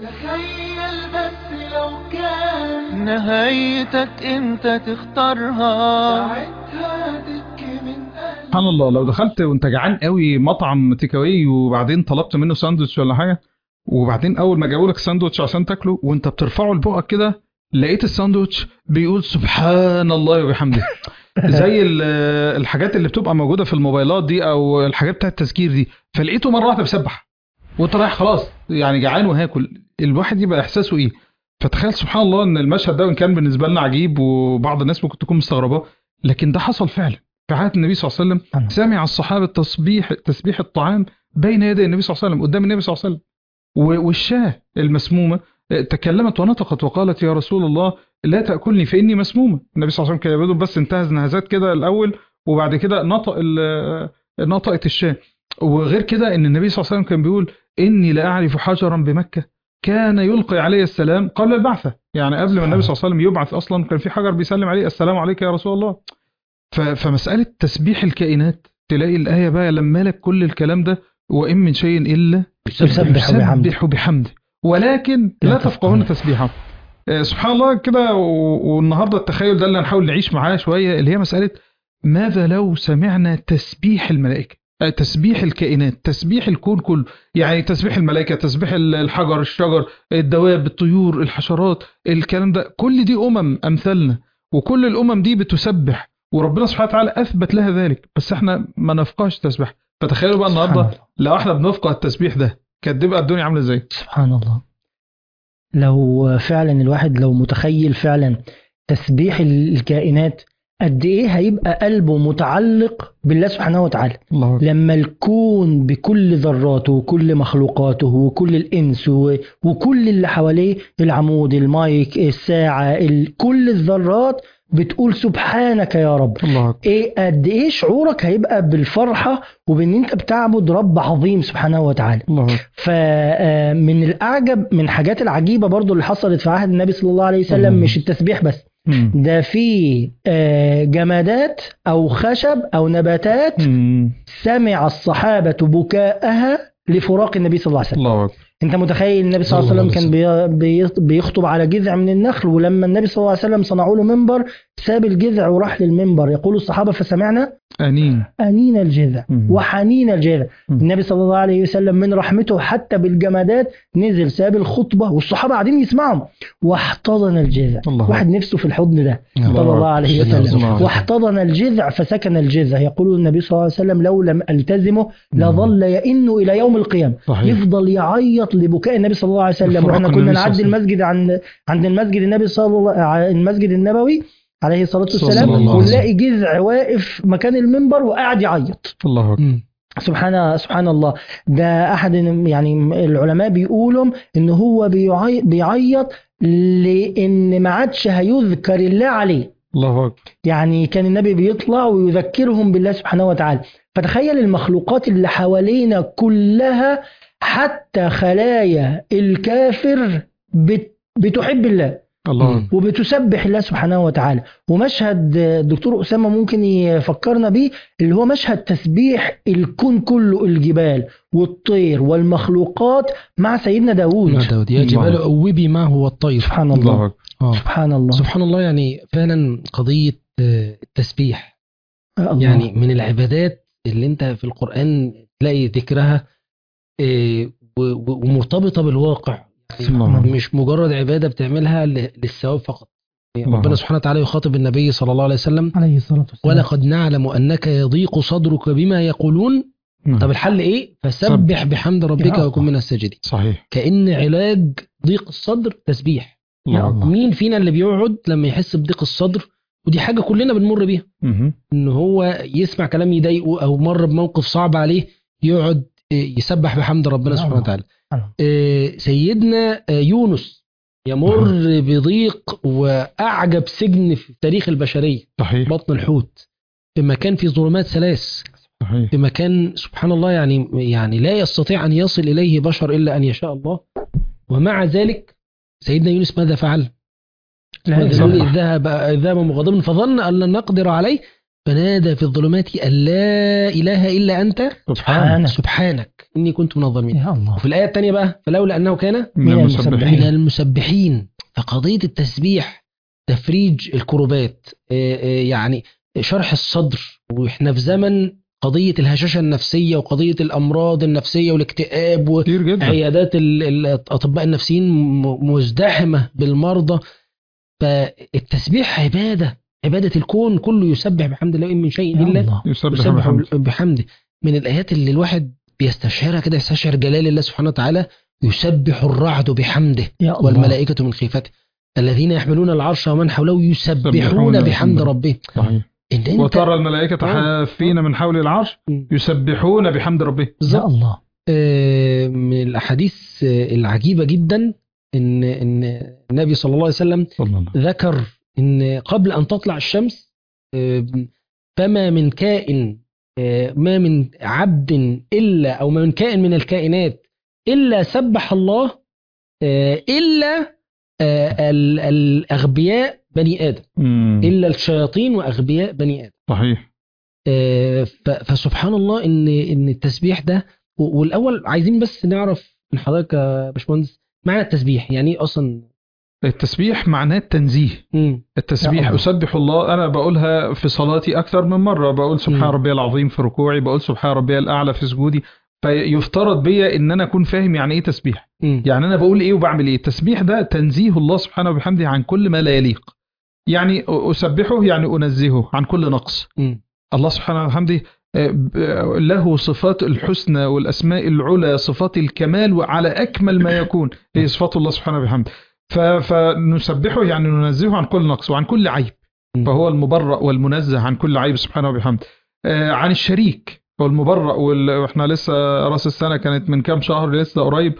تخيل بس لو كان نهايتك انت تختارها ساعتها تبكي من قلبك سبحان الله لو دخلت وانت جعان قوي مطعم تيك اواي وبعدين طلبت منه ساندوتش ولا حاجه وبعدين اول ما جابوا لك ساندوتش عشان تاكله وانت بترفعه لبقك كده لقيت الساندوتش بيقول سبحان الله وبحمده زي ال- الحاجات اللي بتبقى موجوده في الموبايلات دي او الحاجات بتاعت التذكير دي فلقيته مره واحده بيسبح وانت رايح خلاص يعني جعان وهاكل الواحد يبقى احساسه ايه فتخيل سبحان الله ان المشهد ده وان كان بالنسبه لنا عجيب وبعض الناس ممكن تكون مستغرباه لكن ده حصل فعلا في حياه النبي صلى الله عليه وسلم سبحان الله. سمع الصحابه تسبيح تسبيح الطعام بين يدي النبي صلى الله عليه وسلم قدام النبي صلى الله عليه وسلم و- والشاه المسمومه تكلمت ونطقت وقالت يا رسول الله لا تاكلني فاني مسمومه النبي صلى الله عليه وسلم كان يبدو بس انتهز نهزات كده الاول وبعد كده نطق ال- نطقت الشاه وغير كده ان النبي صلى الله عليه وسلم كان بيقول اني لاعرف حجرا بمكه كان يلقي عليه السلام قبل البعثه يعني قبل ما النبي صلى الله عليه وسلم يبعث اصلا كان في حجر بيسلم عليه السلام عليك يا رسول الله ف- فمساله تسبيح الكائنات تلاقي الايه بقى لما لك كل الكلام ده وان من شيء الا يسبح بحمده يسبح بحمده ولكن لا لا تفقهون تفقهون. تسبيحه آه، سبحان الله كده و- والنهارده التخيل ده اللي هنحاول نعيش معاه شويه اللي هي مساله ماذا لو سمعنا تسبيح الملائكه آه، تسبيح الكائنات تسبيح الكون كله يعني تسبيح الملائكه تسبيح ال- الحجر الشجر الدواب الطيور الحشرات الكلام ده كل دي امم امثالنا وكل الامم دي بتسبح وربنا سبحانه وتعالى اثبت لها ذلك بس احنا ما نفقهش تسبيح فتخيلوا بقى سبحان النهارده الله. لو احنا بنفقه التسبيح ده كانت تبقى الدنيا عامله ازاي سبحان الله لو فعلا الواحد لو متخيل فعلا تسبيح الكائنات قد ايه هيبقى قلبه متعلق بالله سبحانه وتعالى الله لما الكون بكل ذراته وكل مخلوقاته وكل الانس و- وكل اللي حواليه العمود المايك الساعه ال- كل الذرات بتقول سبحانك يا رب الله ايه قد ايه شعورك هيبقى بالفرحه وبان انت بتعبد رب عظيم سبحانه وتعالى الله فمن الاعجب من حاجات العجيبه برضو اللي حصلت في عهد النبي صلى الله عليه وسلم مم. مش التسبيح بس مم. ده في آه، جمادات او خشب او نباتات مم. سمع الصحابه بكاءها لفراق النبي صلى الله عليه وسلم الله اكبر انت متخيل النبي صلى الله عليه وسلم كان بي- بي- بيخطب على جذع من النخل ولما النبي صلى الله عليه وسلم صنعوا له منبر ساب الجذع وراح للمنبر يقول الصحابه فسمعنا انين أنين الجذع مم. وحنين الجذع مم. النبي صلى الله عليه وسلم من رحمته حتى بالجمادات نزل ساب الخطبة والصحابة قاعدين يسمعهم واحتضن الجذع الله واحد نفسه في الحضن ده الله صلى الله عليه الله وسلم الله. واحتضن الجذع فسكن الجذع يقول النبي صلى الله عليه وسلم لو لم ألتزمه لظل يئن إلى يوم القيامة صحيح يفضل يعيط لبكاء النبي صلى الله عليه وسلم بفراق واحنا كنا النبي صلى الله نعدي عليه المسجد عند عند المسجد النبي صلى الله ع- المسجد النبوي عليه الصلاة صلى والسلام الله عليه ونلاقي جذع واقف مكان المنبر وقاعد يعيط الله اكبر سبحان سبحان الله ده احد يعني العلماء بيقولوا ان هو بيعي- بيعيط لان ما عادش هيذكر الله عليه الله اكبر يعني كان النبي بيطلع ويذكرهم بالله سبحانه وتعالى فتخيل المخلوقات اللي حوالينا كلها حتى خلايا الكافر بت- بتحب الله الله اكبر وبتسبح الله سبحانه وتعالى ومشهد الدكتور أسامة ممكن يفكرنا بيه اللي هو مشهد تسبيح الكون كله الجبال والطير والمخلوقات مع سيدنا داود مع داود يا الله. جبال أوبي ما هو الطير سبحان الله الله اكبر آه. سبحان الله سبحان الله يعني فعلا قضية آه، التسبيح الله. يعني من العبادات اللي انت في القرآن تلاقي ذكرها آه، و- و- ومرتبطة بالواقع الله أكبر. مش مجرد عبادة بتعملها ل- للثواب فقط الله. ربنا سبحانه وتعالى يخاطب النبي صلى الله عليه وسلم عليه الصلاة والسلام ولقد نعلم أنك يضيق صدرك بما يقولون نعم. طب الحل إيه فسبح بحمد ربك يا وكن الله. من الساجدين صحيح كأن علاج ضيق الصدر تسبيح الله يا اكبر مين فينا اللي بيقعد لما يحس بضيق الصدر ودي حاجة كلنا بنمر بيها مهم. ان هو يسمع كلام يضايقه او مر بموقف صعب عليه يقعد آه، يسبح بحمد ربنا سبحانه وتعالى الله. آه، سيدنا آه، يونس يمر بضيق واعجب سجن في تاريخ البشريه صحيح بطن الحوت في مكان في ظلمات ثلاث صحيح في مكان سبحان الله يعني يعني لا يستطيع ان يصل اليه بشر الا ان يشاء الله ومع ذلك سيدنا يونس ماذا فعل؟ لا وذنون يسبح. إذ ذهب إذ ذهب مغضبا فظن أن لن نقدر عليه فنادى في الظلمات أن لا إله إلا أنت سبحانك سبحانك إني كنت من الظالمين يا الله وفي الآية الثانية بقى فلولا أنه كان من من المسبحين من المسبحين فقضية التسبيح تفريج الكروبات آه، آه، يعني شرح الصدر واحنا في زمن قضية الهشاشة النفسية وقضية الأمراض النفسية والاكتئاب كتير جدا وعيادات ال- ال- الأطباء النفسيين م- مزدحمة بالمرضى فالتسبيح عبادة عبادة الكون كله يسبح بحمد الله وإن من شيء يا إلا الله يسبح يسبح بحمده بحمده من الآيات اللي الواحد بيستشعرها كده يستشعر جلال الله سبحانه وتعالى يسبح الرعد بحمده يا الله والملائكة من خيفته الذين يحملون العرش ومن حوله يسبحون يسبحون بحمد بحمد ربهم صحيح ان انت وترى الملائكة آه. حافين من حول العرش مم. يسبحون بحمد ربهم يا الله آه، من الاحاديث آه، العجيبه جدا ان ان النبي صلى الله عليه وسلم صلى الله عليه ذكر ان قبل ان تطلع الشمس آه، فما من كائن آه، ما من عبد الا او ما من كائن من الكائنات الا سبح الله آه، الا آه، ال- الاغبياء بني ادم مم. الا الشياطين واغبياء بني ادم صحيح آه، ف- فسبحان الله ان ان التسبيح ده و- والاول عايزين بس نعرف من حضرتك يا باشمهندس معنى التسبيح يعني ايه اصلا التسبيح معناه التنزيه مم. التسبيح يا الله. أسبح الله أنا بقولها في صلاتي أكثر من مرة بقول سبحان مم. ربي العظيم في ركوعي بقول سبحان ربي الأعلى في سجودي فيفترض بيا إن أنا أكون فاهم يعني إيه تسبيح مم. يعني أنا بقول إيه وبعمل إيه التسبيح ده تنزيه الله سبحانه وبحمده عن كل ما لا يليق يعني أسبحه يعني أنزهه عن كل نقص مم. الله سبحانه وبحمده آه، ب- آه، له صفات الحسنى والأسماء العلى صفات الكمال وعلى أكمل ما يكون هي صفات الله سبحانه وبحمده ف- فنسبحه يعني ننزهه عن كل نقص وعن كل عيب مم. فهو المبرأ والمنزه عن كل عيب سبحانه وبحمده آه، عن الشريك هو المبرأ وال- واحنا لسه راس السنة كانت من كام شهر لسه قريب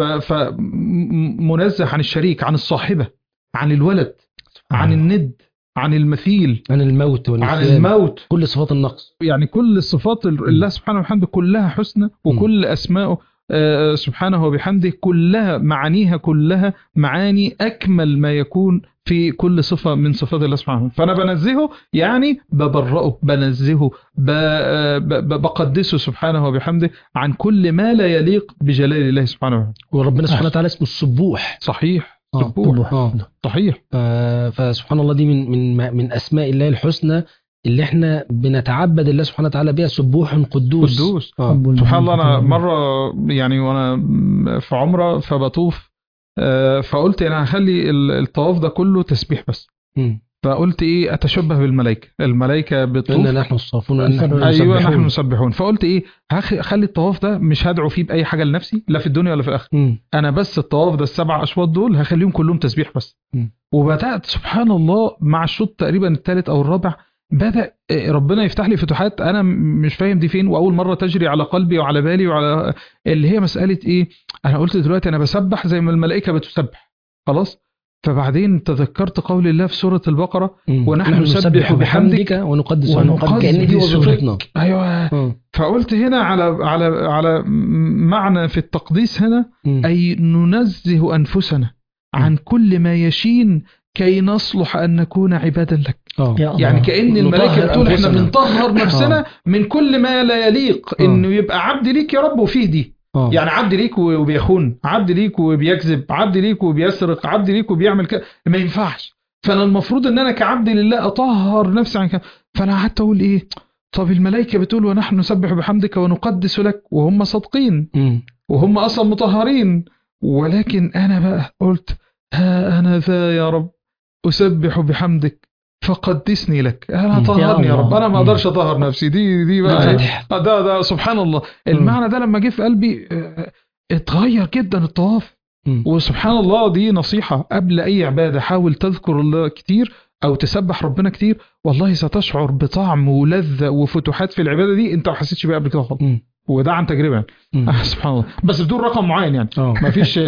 فمنزه عن الشريك عن الصاحبة عن الولد عن الند عن المثيل عن الموت عن والنسيان الموت كل صفات النقص يعني كل صفات ال- الله سبحانه وبحمده كلها حسنى وكل اسمائه آه، سبحانه وبحمده كلها معانيها كلها معاني اكمل ما يكون في كل صفه من صفات الله سبحانه وبحمده فانا بنزهه يعني ببرئه بنزهه ب- آه، ب- ب- بقدسه سبحانه وبحمده عن كل ما لا يليق بجلال الله سبحانه وبحمده وربنا سبحانه وتعالى اسمه السبوح صحيح آه، سبوح اه صحيح ف- فسبحان الله دي من من من اسماء الله الحسنى اللي احنا بنتعبد الله سبحانه وتعالى بها سبوح قدوس قدوس آه. رب سبحان الله انا الملائكة. مره يعني وانا في عمره فبطوف آه، فقلت انا هخلي ال- الطواف ده كله تسبيح بس مم. فقلت ايه اتشبه بالملائكه الملائكه بتطوف إنا نحن الصافون وإنا نحن ايوه المسبحون. نحن نسبحون فقلت ايه هخ- هخلي الطواف ده مش هدعو فيه باي حاجه لنفسي لا في الدنيا ولا في الاخره مم. انا بس الطواف ده السبع اشواط دول هخليهم كلهم تسبيح بس مم. وبدات سبحان الله مع الشوط تقريبا الثالث او الرابع بدا إيه، ربنا يفتح لي فتوحات انا م- مش فاهم دي فين واول مره تجري على قلبي وعلى بالي وعلى اللي هي مساله ايه انا قلت دلوقتي انا بسبح زي ما الملائكه بتسبح خلاص فبعدين تذكرت قول الله في سوره البقره مم. ونحن نحن نسبح بحمدك ونقدس ونقدس ونقدس كأن دي بصفتك. وظيفتنا ايوه آه. فقلت هنا على على على معنى في التقديس هنا مم. أي ننزه أنفسنا عن كل ما يشين كي نصلح أن نكون عبادا لك آه. يا الله. يعني كأن الملائكة نطهر بتقول احنا أنفسنا. بنطهر نفسنا من كل ما لا يليق آه. انه يبقى عبد ليك يا رب وفيه دي آه. يعني عبد ليك وبيخون عبد ليك وبيكذب عبد ليك وبيسرق عبد ليك وبيعمل كده ما ينفعش فانا المفروض ان انا كعبد لله اطهر نفسي عن كده فانا قعدت اقول ايه طب الملائكة بتقول ونحن نسبح بحمدك ونقدس لك وهم صادقين مم. وهم اصلا مطهرين ولكن انا بقى قلت ها انا ذا يا رب اسبح بحمدك فقدسني لك انا مم. طهرني يا يا رب الله. انا ما اقدرش اطهر نفسي دي دي بقى فاتح. آه، ده ده سبحان الله المعنى ده لما جه في قلبي آه، اتغير جدا الطواف مم. وسبحان الله دي نصيحة قبل أي عبادة حاول تذكر الله كتير أو تسبح ربنا كتير والله ستشعر بطعم ولذة وفتوحات في العبادة دي أنت ما حسيتش بيها قبل كده خالص مم. وده عن تجربة يعني مم. آه، سبحان الله بس بدون رقم معين يعني آه. ما فيش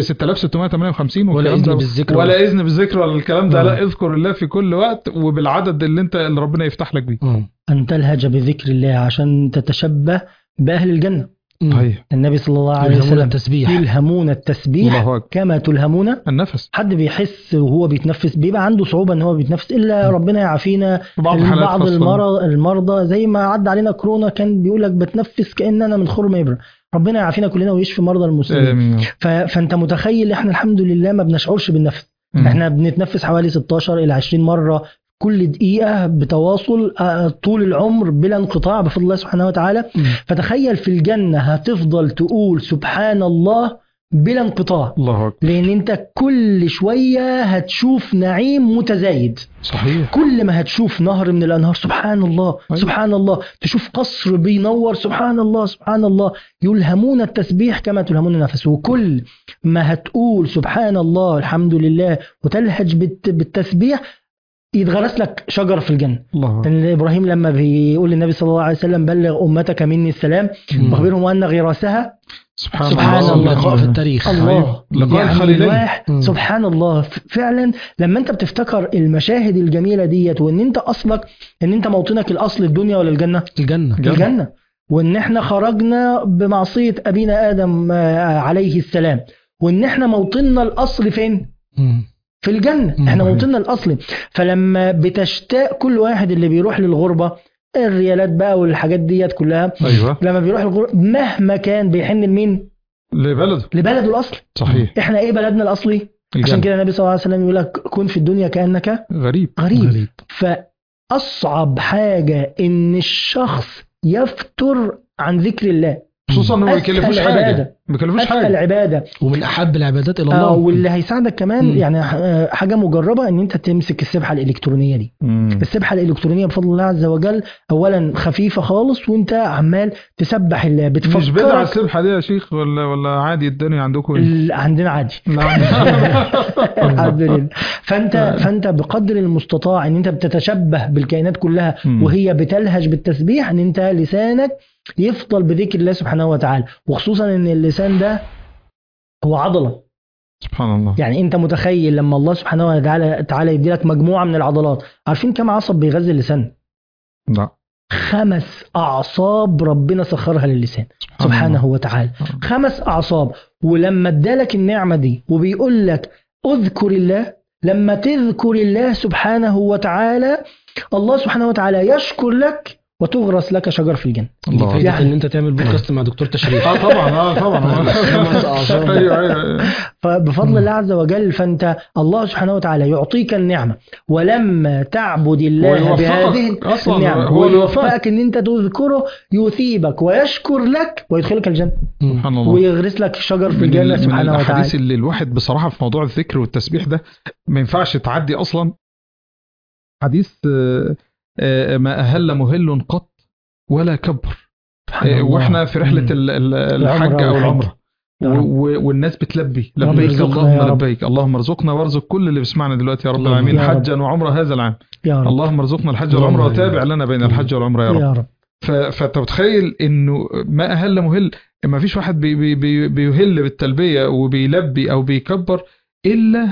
6658 ولا والكلام إذن ده بالذكر ولا إذن بالذكر ولا الكلام ده آه. لا اذكر الله في كل وقت وبالعدد اللي أنت اللي ربنا يفتح لك بيه آه. أن تلهج بذكر الله عشان تتشبه بأهل الجنة مم. صحيح النبي صلى الله عليه يلهمون وسلم التسبيح يلهمون التسبيح الله أكبر كما تلهمون النفس حد بيحس وهو بيتنفس بيبقى عنده صعوبة ان هو بيتنفس الا ربنا يعافينا بعض الحالات بعض خاصة. المرض المرضى زي ما عدى علينا كورونا كان بيقول لك بتنفس كأن انا من خرم ابره ربنا يعافينا كلنا ويشفي مرضى المسلمين آمين ف... فانت متخيل احنا الحمد لله ما بنشعرش بالنفس مم. احنا بنتنفس حوالي 16 الى 20 مره كل دقيقة بتواصل آه، طول العمر بلا انقطاع بفضل الله سبحانه وتعالى مم. فتخيل في الجنة هتفضل تقول سبحان الله بلا انقطاع الله أكبر لان انت كل شويه هتشوف نعيم متزايد صحيح كل ما هتشوف نهر من الانهار سبحان الله أيوة. سبحان الله تشوف قصر بينور سبحان الله سبحان الله يلهمون التسبيح كما تلهمون النفس وكل ما هتقول سبحان الله الحمد لله وتلهج بالت- بالتسبيح يتغرس لك شجر في الجنه الله أكبر إن ابراهيم لما بيقول للنبي صلى الله عليه وسلم بلغ امتك مني السلام مم. واخبرهم ان غراسها سبحان, سبحان الله الله. لقاء في التاريخ الله لقاء يعني الخليلين. الواحد مم. سبحان الله ف- فعلا لما انت بتفتكر المشاهد الجميله ديت وان انت اصلك ان انت موطنك الاصل الدنيا ولا الجنه؟ الجنة جنة. الجنه وان احنا خرجنا بمعصيه ابينا ادم آه، عليه السلام وان احنا موطننا الاصل فين؟ مم. في الجنه مم. احنا موطننا الاصلي فلما بتشتاق كل واحد اللي بيروح للغربه الريالات بقى والحاجات ديت كلها أيوه لما بيروح للغربه مهما كان بيحن لمين؟ لبلده لبلده الاصلي صحيح احنا ايه بلدنا الاصلي؟ عشان الجنة كده النبي صلى الله عليه وسلم يقول لك كن في الدنيا كانك غريب غريب غريب. فاصعب حاجه ان الشخص يفتر عن ذكر الله خصوصا انه ما أسهل بيكلفوش حاجه عبادة. ما بيكلفوش اسهل حاجه عباده ومن احب العبادات الى آه الله واللي هيساعدك كمان مم. يعني آه، حاجه مجربه ان انت تمسك السبحه الالكترونيه دي مم. السبحه الالكترونيه بفضل الله عز وجل اولا خفيفه خالص وانت عمال تسبح الله مش بدعة بتفكرك السبحة دي يا شيخ ولا ولا عادي الدنيا عندكم إيه؟ ال- عندنا عادي الحمد لله فانت فانت بقدر المستطاع ان انت بتتشبه بالكائنات كلها مم. وهي بتلهج بالتسبيح ان انت لسانك يفضل بذكر الله سبحانه وتعالى وخصوصا ان اللسان ده هو عضله سبحان الله يعني انت متخيل لما الله سبحانه وتعالى تعالى يدي لك مجموعه من العضلات عارفين كم عصب بيغذي اللسان لا خمس اعصاب ربنا سخرها للسان سبحانه وتعالى خمس اعصاب ولما ادالك النعمه دي وبيقول لك اذكر الله لما تذكر الله سبحانه وتعالى الله سبحانه وتعالى يشكر لك وتغرس لك شجر في الجنه الله فايدة يعني- ان انت تعمل بودكاست مع دكتور تشريف اه طبعا اه طبعا خمس أعصاب. ايوه ايوه فبفضل الله عز وجل فانت الله سبحانه وتعالى يعطيك النعمه ولما تعبد الله ويوفقك بهذه أصلاً، النعمه هو اللي يوفقك. ويوفقك ان انت تذكره يثيبك ويشكر لك ويدخلك الجنه مم. سبحان الله ويغرس لك شجر في من, الجنه ال- من سبحانه الاحاديث وتعالى اللي الواحد بصراحه في موضوع الذكر والتسبيح ده ما ينفعش تعدي اصلا حديث آه، آه، ما اهل مهل قط ولا كبر سبحان آه، الله. واحنا في رحله مم. ال- ال- العمرة الحج او والحج. العمره يا و- رب. و- والناس بتلبي يا رب لبيك ارزقنا اللهم يا رب. لبيك اللهم ارزقنا وارزق كل اللي بيسمعنا دلوقتي يا رب اللهم العالمين يا رب. حجا وعمره هذا العام يا رب اللهم ارزقنا الحج اللهم والعمره آمين. وتابع لنا بين الحج والعمره يا رب يا رب ف- فانت متخيل انه ما اهل مهل ما فيش واحد بي بي بي بيهل بالتلبيه وبيلبي او بيكبر الا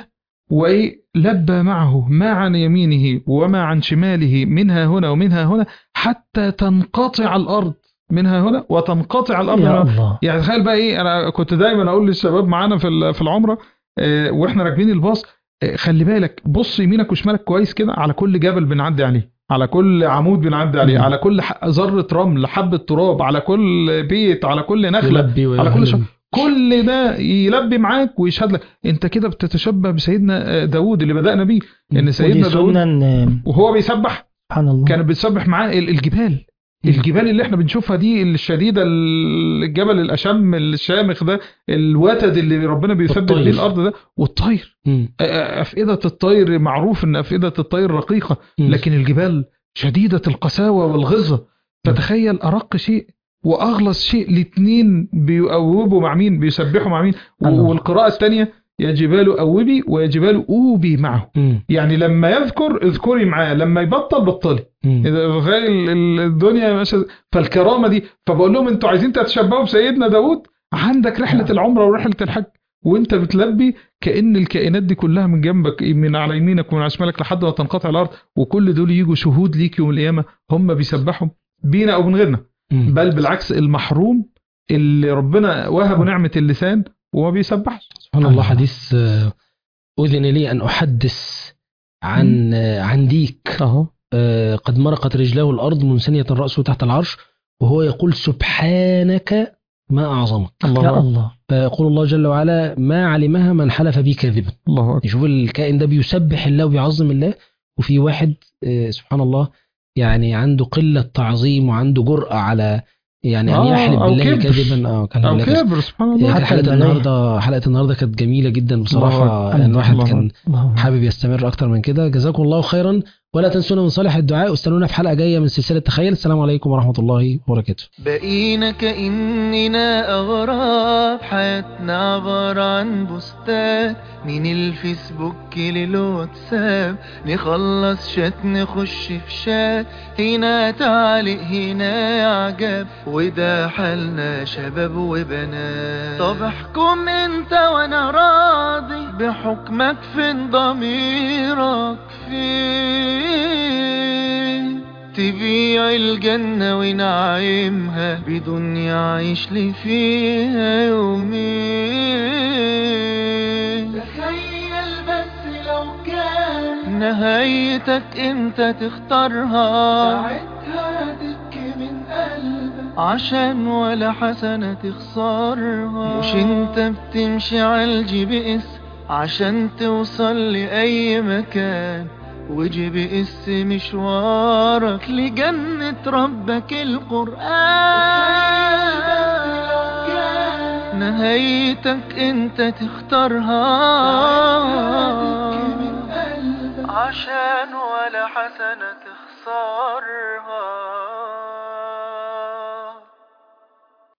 ولبى معه ما عن يمينه وما عن شماله منها هنا ومنها هنا حتى تنقطع الارض منها هنا وتنقطع الارض يا منها هنا. الله يعني تخيل بقى ايه انا كنت دايما اقول للشباب معانا في ال- في العمره آه، واحنا راكبين الباص آه، خلي بالك بص يمينك وشمالك كويس كده على كل جبل بنعدي عليه على كل عمود بنعدي عليه مم. على كل ح- ذره رمل حبه تراب على كل بيت على كل نخله يلبي على كل ويهلل. شيء كل ده يلبي معاك ويشهد لك انت كده بتتشبه بسيدنا آه، داوود اللي بدأنا بيه ان ودي سيدنا داوود سنة إن- وهو بيسبح سبحان الله كان بيسبح معاه ال- الجبال مم. الجبال اللي احنا بنشوفها دي الشديدة الجبل الأشم الشامخ ده الوتد اللي ربنا بيثبت والطير. بيه الأرض ده والطير مم. أ- أ- أفئدة الطير معروف إن أفئدة الطير رقيقة مم. لكن الجبال شديدة القساوة والغزة فتخيل أرق شيء وأغلظ شيء الاتنين بيقوبوا مع مين بيسبحوا مع مين و- الله. والقراءة الثانية يا جبال أوبي ويا جبال أوبي معه مم. يعني لما يذكر اذكري معاه لما يبطل بطلي مم. إذا تخيل ال- الدنيا ماشيه فالكرامه دي فبقول لهم انتوا عايزين تتشبهوا بسيدنا داود عندك رحله نعم. العمره ورحله الحج وانت بتلبي كان الكائنات دي كلها من جنبك من على يمينك ومن على شمالك لحد ما تنقطع الارض وكل دول يجوا شهود ليك يوم القيامه هم بيسبحوا بينا او من غيرنا مم. بل بالعكس المحروم اللي ربنا وهبه نعمة اللسان وما بيسبحش سبحان الله حديث آه، أذن لي أن أحدث عن آه، عن ديك اهو آه، قد مرقت رجلاه الأرض منسنية رأسه تحت العرش وهو يقول سبحانك ما أعظمك يا الله فيقول الله جل وعلا ما علمها من حلف بي كاذبا الله أكبر يشوف الكائن ده بيسبح الله وبيعظم الله وفي واحد آه، سبحان الله يعني عنده قلة تعظيم وعنده جرأة على يعني أن آه، يحلف أو بالله كبر. كذبا اه كان أو بالله كذبا. كبر سبحان هي الله كانت حتى حلقة البلايا. النهارده حلقة النهارده كانت جميلة جدا بصراحة الله يعني الواحد الله كان الله حابب يستمر أكتر من كده جزاكم الله خيرا ولا تنسونا من صالح الدعاء واستنونا في حلقة جاية من سلسلة تخيل السلام عليكم ورحمة الله وبركاته بقينا كأننا أغراب حياتنا عبارة عن بوستات من الفيسبوك للواتساب نخلص شات نخش في شات هنا تعليق هنا إعجاب وده حالنا شباب وبنات طب احكم انت وانا راضي بحكمك فين ضميرك فين تبيع الجنة ونعيمها بدنيا عيش لي فيها يومين تخيل بس لو كان نهايتك انت تختارها ساعتها تبكي من قلبك عشان ولا حسنة تخسرها مش انت بتمشي على الجي بي اس عشان توصل لأي مكان وجي بي اس مشوارك لجنة ربك القرآن نهايتك انت تختارها عشان ولا حسنة تخسرها